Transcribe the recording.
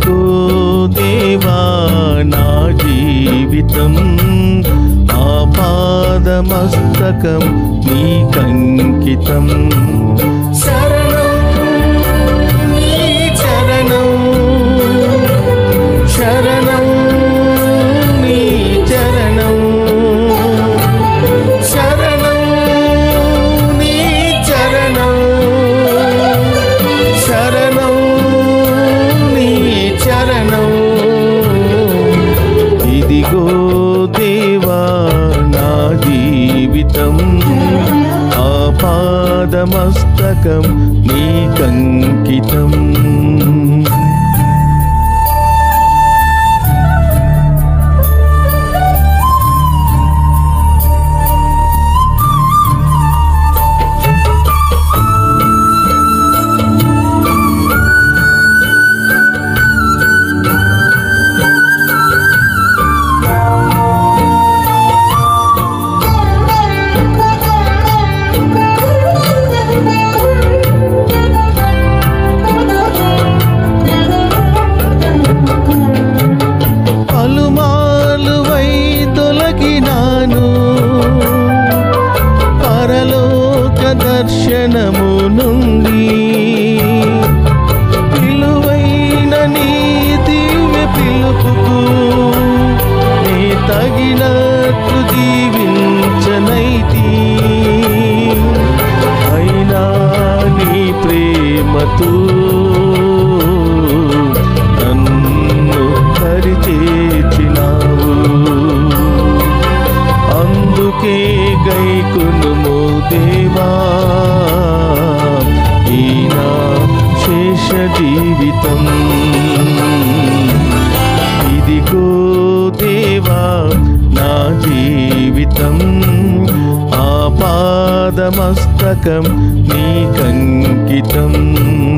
ఇదిగో దేవా నా జీవితం ఆపాదమస్తకం నీకంకితం శరణం నీ చరణం శరణం నీ చరణం శరణం నీ చరణం శరణం నీ చరణం ఇదిగో దేవా నా జీవితం ఆపాదమస్తకం నీకంకితం పలుమార్లు వై తొలగినాను పరలోక దర్శనము నుండి విలువైన నీ దివ్య పిలుపుకు నీ తగినట్లు దీవించనైతి అయినా నీ ప్రేమతో నన్ను పరిచేచినావు అందుకే గైకునుము దేవా ఈనా శేష జీవితం ఇదిగో దేవా నా జీవితం ఆపాదమస్తకం నీకంకితం